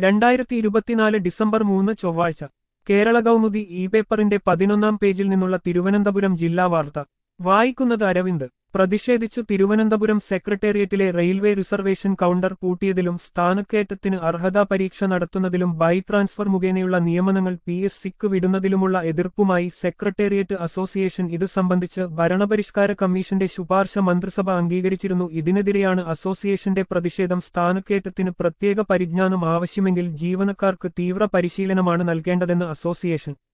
രണ്ടായിരത്തി ഇരുപത്തിനാല് ഡിസംബർ മൂന്ന് ചൊവ്വാഴ്ച കേരള കൗമുദി ഇ പേപ്പറിന്റെ പതിനൊന്നാം പേജിൽ നിന്നുള്ള തിരുവനന്തപുരം ജില്ലാ വാർത്ത വായിക്കുന്നത് അരവിന്ദ് പ്രതിഷേധിച്ചു തിരുവനന്തപുരം സെക്രട്ടേറിയറ്റിലെ റെയിൽവേ റിസർവേഷൻ കൗണ്ടർ പൂട്ടിയതിലും സ്ഥാനക്കയറ്റത്തിന് അർഹതാ പരീക്ഷ നടത്തുന്നതിലും ബൈ ട്രാൻസ്ഫർ മുഖേനയുള്ള നിയമനങ്ങൾ പി എസ് സിക്ക് വിടുന്നതിലുമുള്ള എതിർപ്പുമായി സെക്രട്ടേറിയറ്റ് അസോസിയേഷൻ ഇത് സംബന്ധിച്ച് ഭരണപരിഷ്കാര കമ്മീഷന്റെ ശുപാർശ മന്ത്രിസഭ അംഗീകരിച്ചിരുന്നു ഇതിനെതിരെയാണ് അസോസിയേഷന്റെ പ്രതിഷേധം സ്ഥാനക്കയറ്റത്തിന് പ്രത്യേക പരിജ്ഞാനം ആവശ്യമെങ്കിൽ ജീവനക്കാർക്ക് തീവ്ര പരിശീലനമാണ് നൽകേണ്ടതെന്ന് അസോസിയേഷൻ